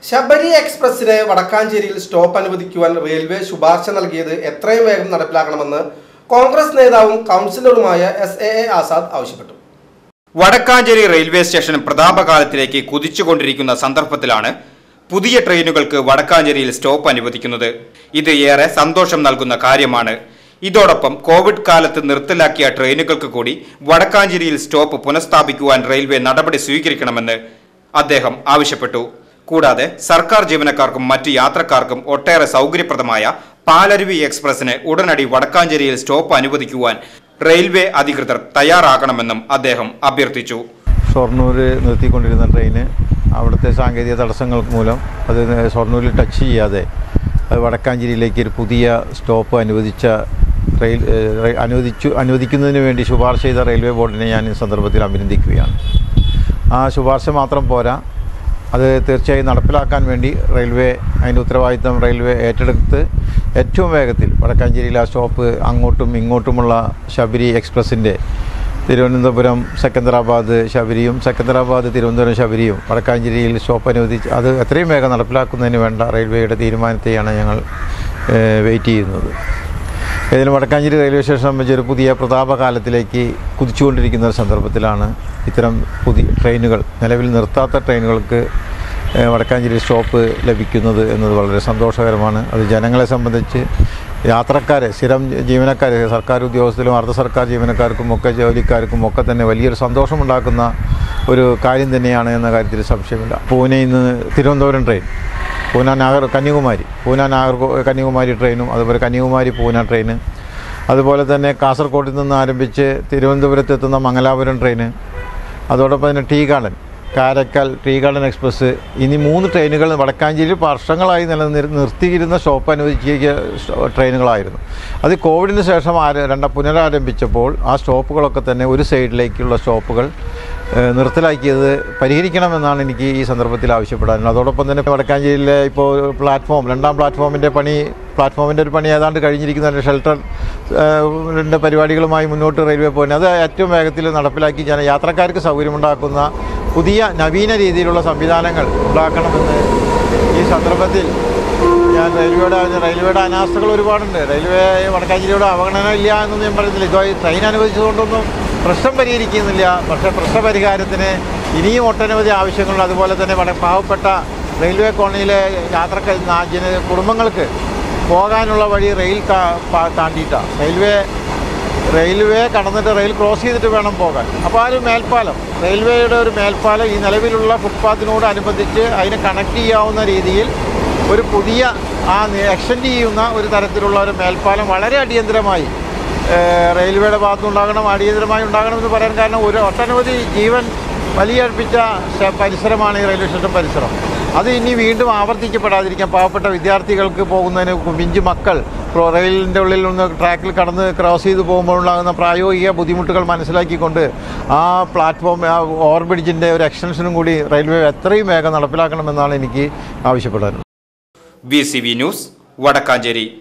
ശബരി എക്സ്പ്രസിന് വടക്കാഞ്ചേരിയിൽ സ്റ്റോപ്പ് അനുവദിക്കുവാൻ റെയിൽവേ ശുപാർശ നൽകിയത് എത്രയും വേഗം നടപ്പിലാക്കണമെന്ന് കോൺഗ്രസ് നേതാവും കൗൺസിലറുമായ എസ് എ എ ആസാദ് ആവശ്യപ്പെട്ടു വടക്കാഞ്ചേരി റെയിൽവേ സ്റ്റേഷൻ പ്രതാപകാലത്തിലേക്ക് കുതിച്ചുകൊണ്ടിരിക്കുന്ന സന്ദർഭത്തിലാണ് പുതിയ ട്രെയിനുകൾക്ക് വടക്കാഞ്ചേരിയിൽ സ്റ്റോപ്പ് അനുവദിക്കുന്നത് ഇത് ഏറെ സന്തോഷം നൽകുന്ന കാര്യമാണ് ഇതോടൊപ്പം കോവിഡ് കാലത്ത് നിർത്തലാക്കിയ ട്രെയിനുകൾക്ക് കൂടി വടക്കാഞ്ചേരിയിൽ സ്റ്റോപ്പ് പുനഃസ്ഥാപിക്കുവാൻ റെയിൽവേ നടപടി സ്വീകരിക്കണമെന്ന് അദ്ദേഹം ആവശ്യപ്പെട്ടു കൂടാതെ സർക്കാർ ജീവനക്കാർക്കും മറ്റ് യാത്രക്കാർക്കും ഒട്ടേറെ സൗകര്യപ്രദമായ പാലരുവി എക്സ്പ്രസിന് ഉടനടി വടക്കാഞ്ചേരിയിൽ സ്റ്റോപ്പ് അനുവദിക്കുവാൻ റെയിൽവേ അധികൃതർ തയ്യാറാകണമെന്നും അദ്ദേഹം അഭ്യർത്ഥിച്ചു ഷൊർണൂർ നിർത്തിക്കൊണ്ടിരുന്ന ട്രെയിന് അവിടുത്തെ സാങ്കേതിക തടസ്സങ്ങൾ മൂലം അത് ഷൊർണൂരിൽ ടച്ച് ചെയ്യാതെ അത് വടക്കാഞ്ചേരിയിലേക്ക് ഒരു പുതിയ സ്റ്റോപ്പ് അനുവദിച്ച റെയിൽ ഏഹ്, റെയിൽ- അനുവദിച്ചു അനുവദിക്കുന്നതിന് വേണ്ടി ശുപാർശ ചെയ്ത റെയിൽവേ ബോർഡിനെ ഞാൻ ഈ സന്ദർഭത്തിൽ അഭിനന്ദിക്കുകയാണ് ആ ശുപാർശ മാത്രം പോരാ അത് തീർച്ചയായും നടപ്പിലാക്കാൻ വേണ്ടി റെയിൽവേ അതിൻ്റെ ഉത്തരവാദിത്തം റെയിൽവേ ഏറ്റെടുത്ത് ഏറ്റവും വേഗത്തിൽ വടക്കാഞ്ചേരിയിൽ ആ സ്റ്റോപ്പ് അങ്ങോട്ടും ഇങ്ങോട്ടുമുള്ള ശബരി എക്സ്പ്രസിൻ്റെ തിരുവനന്തപുരം സെക്കന്ദരാബാദ് ശബരിയും സെക്കന്ദരാബാദ് തിരുവനന്തപുരം ശബരിയും വടക്കാഞ്ചേരിയിൽ സ്റ്റോപ്പ് അനുവദിച്ച് അത് എത്രയും വേഗം നടപ്പിലാക്കുന്നതിന് വേണ്ട റെയിൽവേയുടെ തീരുമാനത്തെയാണ് ഞങ്ങൾ വെയിറ്റ് ചെയ്യുന്നത് ഏതായാലും വടക്കാഞ്ചേരി റെയിൽവേ സ്റ്റേഷൻ സംബന്ധിച്ച് ഒരു പുതിയ പ്രതാപകാലത്തിലേക്ക് കുതിച്ചുകൊണ്ടിരിക്കുന്ന ഒരു സന്ദർഭത്തിലാണ് ഇത്തരം പുതിയ ട്രെയിനുകൾ നിലവിൽ നിർത്താത്ത ട്രെയിനുകൾക്ക് ഏഹ്, വടക്കാഞ്ചേരി സ്റ്റോപ്പ് ലഭിക്കുന്നത് എന്നത് വളരെ സന്തോഷകരമാണ് അത് ജനങ്ങളെ സംബന്ധിച്ച് യാത്രക്കാരെ സ്ഥിരം ജീവനക്കാരെ സർക്കാർ ഉദ്യോഗസ്ഥരും അർദ്ധ സർക്കാർ ജീവനക്കാർക്കും ഒക്കെ ജോലിക്കാർക്കും ഒക്കെ തന്നെ വലിയൊരു സന്തോഷമുണ്ടാക്കുന്ന ഒരു കാര്യം തന്നെയാണ് എന്ന കാര്യത്തിൽ സംശയമില്ല പൂനെയിൽ നിന്ന് തിരുവനന്തപുരം ട്രെയിൻ പൂന നാഗർ കന്യാകുമാരി പൂന നാഗർ കന്യാകുമാരി ട്രെയിനും അതുപോലെ കന്യാകുമാരി പൂന ട്രെയിന് അതുപോലെ തന്നെ കാസർഗോഡിൽ നിന്ന് ആരംഭിച്ച് തിരുവനന്തപുരത്ത് എത്തുന്ന മംഗലാപുരം ട്രെയിന് അതോടൊപ്പം തന്നെ tea garden Karaikal tea garden express ഇനി മൂന്ന് ട്രെയിനുകൾ വടക്കാഞ്ചേരിയിൽ വർഷങ്ങളായി നിലനിർ നിർത്തിയിരുന്ന സ്റ്റോപ്പ് അനുവദിച്ച ട്രെയിനുകളായിരുന്നു അത് കോവിഡിന് ശേഷം ആര രണ്ട പുനരാരംഭിച്ചപ്പോൾ ആ സ്റ്റോപ്പുകളൊക്കെ തന്നെ ഒരു സൈഡിലേക്കുള്ള സ്റ്റോപ്പുകൾ ഏഹ്, നിർത്തലാക്കിയത് പരിഹരിക്കണമെന്നാണ് എനിക്ക് ഈ സന്ദർഭത്തിൽ ആവശ്യപ്പെടാനുള്ളത് അതോടൊപ്പം തന്നെ വടക്കാഞ്ചേരിയിലെ ഇപ്പോൾ പ്ലാറ്റ്ഫോം രണ്ടാം പ്ലാറ്റ്ഫോമിൻ്റെ പണി പ്ലാറ്റ്ഫോമിൻ്റെ ഒരു പണി ഏതാണ്ട് കഴിഞ്ഞിരിക്കുന്ന ഷെൽട്ടർ ൻ്റെ പരിപാടികളുമായി മുന്നോട്ട് റെയിൽവേ പോകുന്നത് അത് ഏറ്റവും വേഗത്തിൽ നടപ്പിലാക്കി ജന യാത്രക്കാർക്ക് സൗകര്യമുണ്ടാക്കുന്ന പുതിയ നവീന രീതിയിലുള്ള സംവിധാനങ്ങൾ ഉണ്ടാക്കണമെന്ന് ഈ സന്ദർഭത്തിൽ ഞാൻ റെയിൽവേയുടെ റെയിൽവേയുടെ അനാസ്ഥകൾ ഒരുപാടുണ്ട് റെയിൽവേ വടക്കാഞ്ചേരിയുടെ അവഗണന ഇല്ല എന്നൊന്നും ഞാൻ പറയുന്നില്ല ഇതോ ഈ ട്രെയിൻ അനുവദിച്ചതുകൊണ്ടൊന്നും പ്രശ്നം പരിഹരിക്കുന്നില്ല പക്ഷേ പ്രശ്നപരിഹാരത്തിന് ഇനിയും ഒട്ടനവധി ആവശ്യങ്ങളുണ്ട് അതുപോലെ തന്നെ വളരെ പാവപ്പെട്ട റെയിൽവേ കോളനിയിലെ യാത്രക്കാർ നാ- ജന കുടുംബങ്ങൾക്ക് പോകാനുള്ള വഴി റെയിൽ കാ- പാ- താണ്ടിയിട്ടാണ് റെയിൽവേ റെയിൽവേ കടന്നിട്ട് റെയിൽ ക്രോസ് ചെയ്തിട്ട് വേണം പോകാൻ അപ്പോൾ ആ ഒരു മേൽപ്പാലം റെയിൽവേയുടെ ഒരു മേൽപ്പാലം ഈ നിലവിലുള്ള ഫുട്പാത്തിനോട് അനുബന്ധിച്ച് അതിനെ കണക്ട് ചെയ്യാവുന്ന രീതിയിൽ ഒരു പുതിയ ആ എക്സ്റ്റെൻഡ് ചെയ്യുന്ന ഒരു തരത്തിലുള്ള ഒരു മേൽപ്പാലം വളരെ അടിയന്തരമായി ഏഹ്, റെയിൽവേയുടെ ഭാഗത്തുനിന്നുണ്ടാകണം അടിയന്തരമായി ഉണ്ടാകണമെന്ന് പറയാൻ കാരണം ഒരു ഒട്ടനവധി ജീവൻ വലിയർപ്പിച്ച ശ- പരിസരമാണ് ഈ റെയിൽവേ സ്റ്റേഷൻ പരിസരം അത് ഇനി വീണ്ടും ആവർത്തിക്കപ്പെടാതിരിക്കാൻ പാവപ്പെട്ട വിദ്യാർത്ഥികൾക്ക് പോകുന്നതിന് പിഞ്ചു മക്കൾ പ്രോ- റെയിലിൻ്റെ ഉള്ളിൽ നിന്ന് ട്രാക്കിൽ കടന്ന് ക്രോസ് ചെയ്ത് പോകുമ്പോഴുണ്ടാകുന്ന പ്രായോഗിക ബുദ്ധിമുട്ടുകൾ മനസ്സിലാക്കിക്കൊണ്ട് ആ പ്ലാറ്റ്ഫോം ആ ഓവർബ്രിഡ്ജിൻ്റെ ഒരു എക്സ്റ്റൻഷനും കൂടി റെയിൽവേ എത്രയും വേഗം നടപ്പിലാക്കണമെന്നാണ് എനിക്ക് ആവശ്യപ്പെടാനുള്ളത് B C V news Vadakkanchery